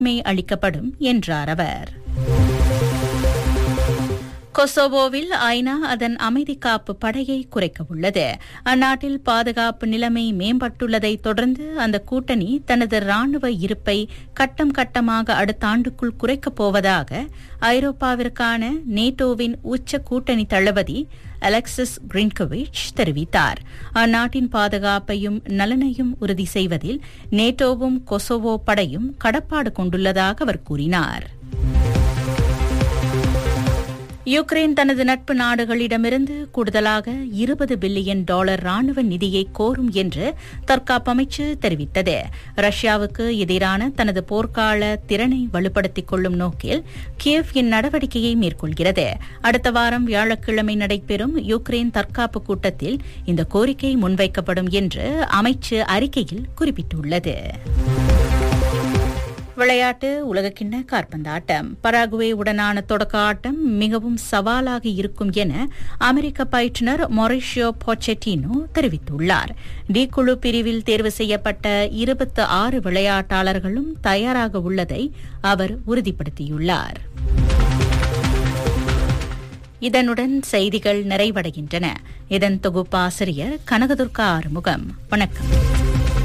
மே அளிக்கப்படும் என்றார் அவர் கொசோவோவில் ஐநா அதன் அமைதி காப்பு படையை குறைக்க உள்ளது அந்நாட்டில் பாதுகாப்பு நிலைமை மேம்பட்டுள்ளதை தொடர்ந்து அந்த கூட்டணி தனது ராணுவ இருப்பை கட்டம் கட்டமாக அடுத்த ஆண்டுக்குள் குறைக்கப் போவதாக ஐரோப்பாவிற்கான நேட்டோவின் உச்ச கூட்டணி தளபதி அலெக்சிஸ் கிரின்கோவிச் தெரிவித்தார் அந்நாட்டின் பாதுகாப்பையும் நலனையும் உறுதி செய்வதில் நேட்டோவும் கொசோவோ படையும் கடப்பாடு கொண்டுள்ளதாக அவர் கூறினார் யுக்ரைன் தனது நட்பு நாடுகளிடமிருந்து கூடுதலாக இருபது பில்லியன் டாலர் ராணுவ நிதியை கோரும் என்று தற்காப்பு அமைச்சு தெரிவித்தது ரஷ்யாவுக்கு எதிரான தனது போர்க்கால திறனை வலுப்படுத்திக் கொள்ளும் நோக்கில் கியவ் இந்நடவடிக்கையை மேற்கொள்கிறது அடுத்த வாரம் வியாழக்கிழமை நடைபெறும் யுக்ரைன் தற்காப்பு கூட்டத்தில் இந்த கோரிக்கை முன்வைக்கப்படும் என்று அமைச்சு அறிக்கையில் குறிப்பிட்டுள்ளது விளையாட்டு உலகக்கிண்ண காற்பந்தாட்டம் பராகுவே உடனான தொடக்க ஆட்டம் மிகவும் சவாலாக இருக்கும் என அமெரிக்க பயிற்றுநர் மொரிஷியோ பொச்செட்டினோ தெரிவித்துள்ளார் டி குழு பிரிவில் தேர்வு செய்யப்பட்ட இருபத்தி ஆறு விளையாட்டாளர்களும் தயாராக உள்ளதை அவர் உறுதிப்படுத்தியுள்ளார் இதனுடன் செய்திகள் நிறைவடைகின்றன இதன் தொகுப்பாசிரியர் கனகதுர்கா ஆறுமுகம் வணக்கம்